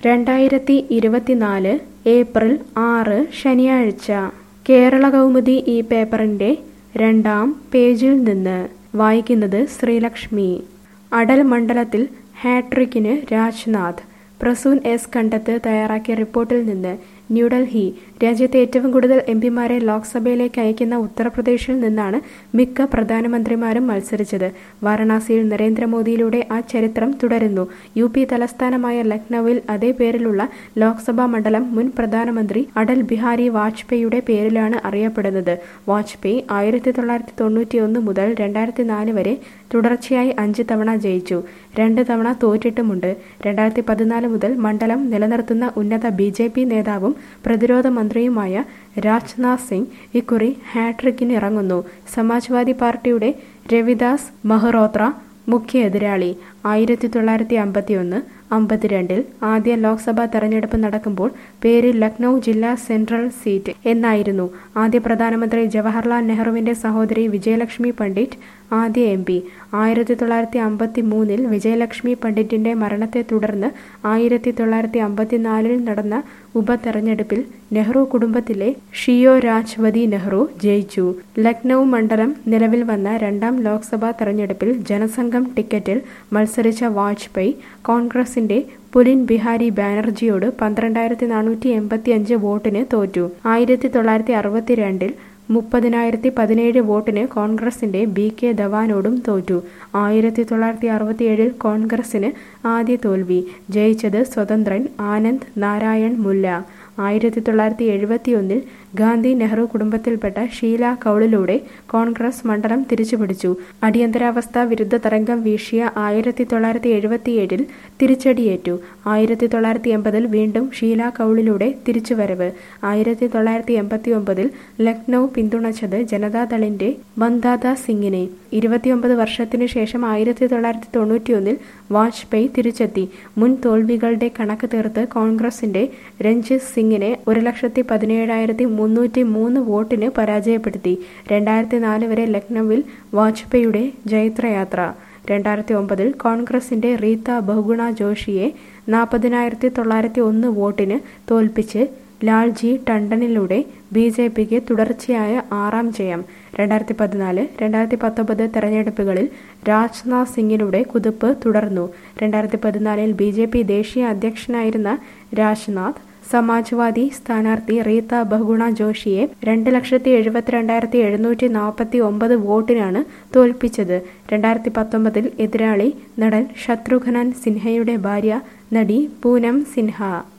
രണ്ടായിരത്തി ഇരുപത്തിനാല് ഏപ്രിൽ ആറ് ശനിയാഴ്ച കേരള കൗമുദി ഈ പേപ്പറിൻ്റെ രണ്ടാം പേജിൽ നിന്ന് വായിക്കുന്നത് ശ്രീലക്ഷ്മി അടൽ മണ്ഡലത്തിൽ ഹാട്രിക്കിന് രാജ്നാഥ് പ്രസൂൻ എസ് കണ്ടത്ത് തയ്യാറാക്കിയ റിപ്പോർട്ടിൽ നിന്ന് ന്യൂഡൽഹി രാജ്യത്തെ ഏറ്റവും കൂടുതൽ എം പിമാരെ ലോക്സഭയിലേക്ക് അയക്കുന്ന ഉത്തർപ്രദേശിൽ നിന്നാണ് മിക്ക പ്രധാനമന്ത്രിമാരും മത്സരിച്ചത് വാരണാസിയിൽ നരേന്ദ്രമോദിയിലൂടെ ആ ചരിത്രം തുടരുന്നു യു പി തലസ്ഥാനമായ ലക്നൌവിൽ അതേ പേരിലുള്ള ലോക്സഭാ മണ്ഡലം മുൻ പ്രധാനമന്ത്രി അടൽ ബിഹാരി വാജ്പേയിയുടെ പേരിലാണ് അറിയപ്പെടുന്നത് വാജ്പേയി ആയിരത്തി തൊള്ളായിരത്തി തൊണ്ണൂറ്റി ഒന്ന് മുതൽ രണ്ടായിരത്തി നാല് വരെ തുടർച്ചയായി അഞ്ച് തവണ ജയിച്ചു രണ്ട് തവണ തോറ്റിട്ടുമുണ്ട് രണ്ടായിരത്തി പതിനാല് മുതൽ മണ്ഡലം നിലനിർത്തുന്ന ഉന്നത ബി ജെ പി നേതാവും പ്രതിരോധ മന്ത്രിയുമായ രാജ്നാഥ് സിംഗ് ഇക്കുറി ഹാട്രിക്കിന് ഇറങ്ങുന്നു സമാജ്വാദി പാർട്ടിയുടെ രവിദാസ് മെഹ്റോത്ര മുഖ്യ എതിരാളി ആയിരത്തി തൊള്ളായിരത്തി അമ്പത്തി ഒന്ന് അമ്പത്തിരണ്ടിൽ ആദ്യ ലോക്സഭാ തെരഞ്ഞെടുപ്പ് നടക്കുമ്പോൾ പേര് ലക്നൗ ജില്ലാ സെൻട്രൽ സീറ്റ് എന്നായിരുന്നു ആദ്യ പ്രധാനമന്ത്രി ജവഹർലാൽ നെഹ്റുവിന്റെ സഹോദരി വിജയലക്ഷ്മി പണ്ഡിറ്റ് ആദ്യ എം പി ആയിരത്തി തൊള്ളായിരത്തി അമ്പത്തി മൂന്നിൽ വിജയലക്ഷ്മി പണ്ഡിറ്റിന്റെ മരണത്തെ തുടർന്ന് ആയിരത്തി തൊള്ളായിരത്തി അമ്പത്തിനാലിൽ നടന്ന ഉപതെരഞ്ഞെടുപ്പിൽ നെഹ്റു കുടുംബത്തിലെ ഷിയോ രാജ്വതി നെഹ്റു ജയിച്ചു ലക്നൗ മണ്ഡലം നിലവിൽ വന്ന രണ്ടാം ലോക്സഭാ തെരഞ്ഞെടുപ്പിൽ ജനസംഘം ടിക്കറ്റിൽ മത്സരിച്ച വാജ്പേയി കോൺഗ്രസിന്റെ പുലിൻ ബിഹാരി ബാനർജിയോട് പന്ത്രണ്ടായിരത്തി നാനൂറ്റി എൺപത്തി അഞ്ച് വോട്ടിന് തോറ്റു ആയിരത്തി തൊള്ളായിരത്തി അറുപത്തിരണ്ടിൽ മുപ്പതിനായിരത്തി പതിനേഴ് വോട്ടിന് കോൺഗ്രസിന്റെ ബി കെ ധവാനോടും തോറ്റു ആയിരത്തി തൊള്ളായിരത്തി അറുപത്തിയേഴിൽ കോൺഗ്രസിന് ആദ്യ തോൽവി ജയിച്ചത് സ്വതന്ത്രൻ ആനന്ദ് നാരായൺ മുല്ല ആയിരത്തി തൊള്ളായിരത്തി എഴുപത്തിയൊന്നിൽ ഗാന്ധി നെഹ്റു കുടുംബത്തിൽപ്പെട്ട ഷീല കൗളിലൂടെ കോൺഗ്രസ് മണ്ഡലം തിരിച്ചുപിടിച്ചു അടിയന്തരാവസ്ഥ വിരുദ്ധ തരംഗം വീശിയ ആയിരത്തി തൊള്ളായിരത്തി എഴുപത്തിയേഴിൽ തിരിച്ചടിയേറ്റു ആയിരത്തി തൊള്ളായിരത്തി എൺപതിൽ വീണ്ടും ഷീല കൗളിലൂടെ തിരിച്ചുവരവ് ആയിരത്തി തൊള്ളായിരത്തി എൺപത്തി ഒമ്പതിൽ ലക്നൗ പിന്തുണച്ചത് ജനതാദളിന്റെ മന്ദാദ സിംഗിനെ ഇരുപത്തിയൊമ്പത് വർഷത്തിനു ശേഷം ആയിരത്തി തൊള്ളായിരത്തി തൊണ്ണൂറ്റിയൊന്നിൽ വാജ്പേയി തിരിച്ചെത്തി മുൻ തോൽവികളുടെ കണക്ക് തീർത്ത് കോൺഗ്രസിന്റെ രഞ്ജിത് സിംഗിനെ ഒരു ലക്ഷത്തി പതിനേഴായിരത്തി മുന്നൂറ്റി മൂന്ന് വോട്ടിന് പരാജയപ്പെടുത്തി രണ്ടായിരത്തി നാല് വരെ ലക്നൌവിൽ വാജ്പേയിയുടെ ജൈത്രയാത്ര രണ്ടായിരത്തി ഒമ്പതിൽ കോൺഗ്രസിന്റെ റീത്ത ബഹുഗുണ ജോഷിയെ നാൽപ്പതിനായിരത്തി തൊള്ളായിരത്തി ഒന്ന് വോട്ടിന് തോൽപ്പിച്ച് ലാൽജി ടണ്ടനിലൂടെ ബി ജെ പിക്ക് തുടർച്ചയായ ആറാം ജയം രണ്ടായിരത്തി പതിനാല് രണ്ടായിരത്തി പത്തൊമ്പത് തെരഞ്ഞെടുപ്പുകളിൽ രാജ്നാഥ് സിംഗിലൂടെ കുതിപ്പ് തുടർന്നു രണ്ടായിരത്തി പതിനാലിൽ ബി ജെ പി ദേശീയ അധ്യക്ഷനായിരുന്ന രാജ്നാഥ് സമാജ്വാദി സ്ഥാനാർത്ഥി റീത്ത ബഹുഗുണ ജോഷിയെ രണ്ട് ലക്ഷത്തി എഴുപത്തിരണ്ടായിരത്തി എഴുന്നൂറ്റി നാൽപ്പത്തി ഒമ്പത് വോട്ടിനാണ് തോൽപ്പിച്ചത് രണ്ടായിരത്തി പത്തൊമ്പതിൽ എതിരാളി നടൻ ശത്രുഘ്നൻ സിൻഹയുടെ ഭാര്യ നടി പൂനം സിൻഹ